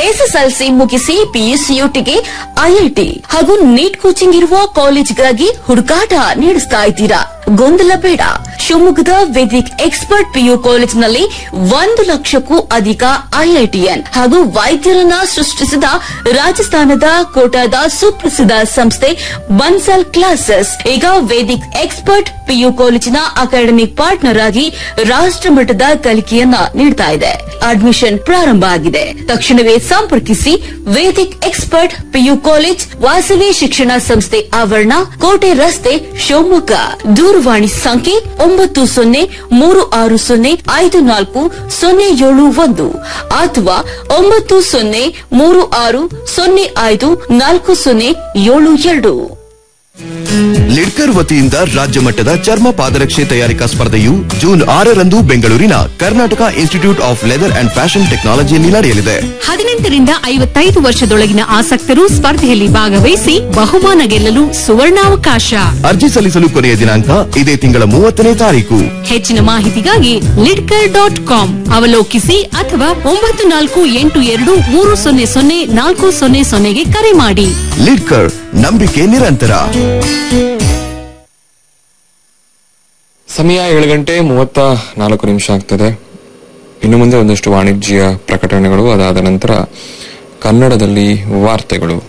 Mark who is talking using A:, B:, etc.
A: SSLC ಮುಗಿಸಿ ಪಿಯುಸಿಯುಟಿಗೆ IIT ಹಾಗೂ ನೀಟ್ ಕೋಚಿಂಗ್ ಇರುವ ಕಾಲೇಜ್ಗಾಗಿ ಹುಡುಕಾಟ ನಡೆಸ್ತಾ ಇದ್ದೀರಾ ಗೊಂದಲ ಬೇಡ ಶಿವಮೊಗ್ಗದ ವೇದಿಕ್ ಎಕ್ಸ್ಪರ್ಟ್ ಪಿಯು ಕಾಲೇಜಿನಲ್ಲಿ ಒಂದು ಲಕ್ಷಕ್ಕೂ ಅಧಿಕ ಐಐಟಿಎನ್ ಹಾಗೂ ವೈದ್ಯರನ್ನ ಸೃಷ್ಟಿಸಿದ ರಾಜಸ್ಥಾನದ ಕೋಟಾದ ಸುಪ್ರಸಿದ್ಧ ಸಂಸ್ಥೆ ಬನ್ಸಲ್ ಕ್ಲಾಸಸ್ ಈಗ ವೇದಿಕ್ ಎಕ್ಸ್ಪರ್ಟ್ ಪಿಯು ಕಾಲೇಜಿನ ಅಕಾಡೆಮಿಕ್ ಪಾರ್ಟ್ನರ್ ಆಗಿ ರಾಷ್ಟ್ರಮಟ್ಟದ ಕಲಿಕೆಯನ್ನ ನೀಡ್ತಾ ಇದೆ ಅಡ್ಮಿಷನ್ ಪ್ರಾರಂಭ ಆಗಿದೆ ತಕ್ಷಣವೇ ಸಂಪರ್ಕಿಸಿ Vedic expert PU college Vasavi ಶಿಕ್ಷಣ ಸಂಸ್ಥೆ ಆವರಣ ಕೋಟೆ ರಸ್ತೆ ಶಿವಮೊಗ್ಗ ದೂರವಾಣಿ ಸಂಖ್ಯೆ ಒಂಬತ್ತು ಸೊನ್ನೆ ಮೂರು ಆರು ಸೊನ್ನೆ ಐದು ನಾಲ್ಕು ಸೊನ್ನೆ ಏಳು ಒಂದು ಅಥವಾ ಒಂಬತ್ತು ಸೊನ್ನೆ ಮೂರು ಆರು ಸೊನ್ನೆ ಐದು ನಾಲ್ಕು ಸೊನ್ನೆ ಏಳು ಎರಡು
B: ಲಿಡ್ಕರ್ ವತಿಯಿಂದ ರಾಜ್ಯ ಮಟ್ಟದ ಚರ್ಮ ಪಾದರಕ್ಷೆ ತಯಾರಿಕಾ ಸ್ಪರ್ಧೆಯು ಜೂನ್ ಆರರಂದು ಬೆಂಗಳೂರಿನ Karnataka institute of leather and fashion ಟೆಕ್ನಾಲಜಿಯಲ್ಲಿ ನಡೆಯಲಿದೆ
C: ಹದಿನೆಂಟರಿಂದ ಐವತ್ತೈದು ವರ್ಷದೊಳಗಿನ ಆಸಕ್ತರು ಸ್ಪರ್ಧೆಯಲ್ಲಿ ಭಾಗವಹಿಸಿ ಬಹುಮಾನ ಗೆಲ್ಲಲು ಸುವರ್ಣಾವಕಾಶ
B: ಅರ್ಜಿ ಸಲ್ಲಿಸಲು ಕೊನೆಯ ದಿನಾಂಕ ಇದೇ ತಿಂಗಳ ಮೂವತ್ತನೇ ತಾರೀಕು
C: ಹೆಚ್ಚಿನ ಮಾಹಿತಿಗಾಗಿ ಲಿಡ್ಕರ್ ಡಾಟ್ ಕಾಮ್ ಅವಲೋಕಿಸಿ ಅಥವಾ ಒಂಬತ್ತು ನಾಲ್ಕು ಎಂಟು ಎರಡು ಮೂರು ಸೊನ್ನೆ ಸೊನ್ನೆ ನಾಲ್ಕು ಸೊನ್ನೆ ಸೊನ್ನೆಗೆ ಕರೆ ಮಾಡಿ
B: ಲಿಡ್ಕರ್ ನಂಬಿಕೆ ನಿರಂತರ
D: ಸಮಯ ಏಳು ಗಂಟೆ ಮೂವತ್ತ ನಾಲ್ಕು ನಿಮಿಷ ಆಗ್ತದೆ ಇನ್ನು ಮುಂದೆ ಒಂದಷ್ಟು ವಾಣಿಜ್ಯ ಪ್ರಕಟಣೆಗಳು ಅದಾದ ನಂತರ ಕನ್ನಡದಲ್ಲಿ ವಾರ್ತೆಗಳು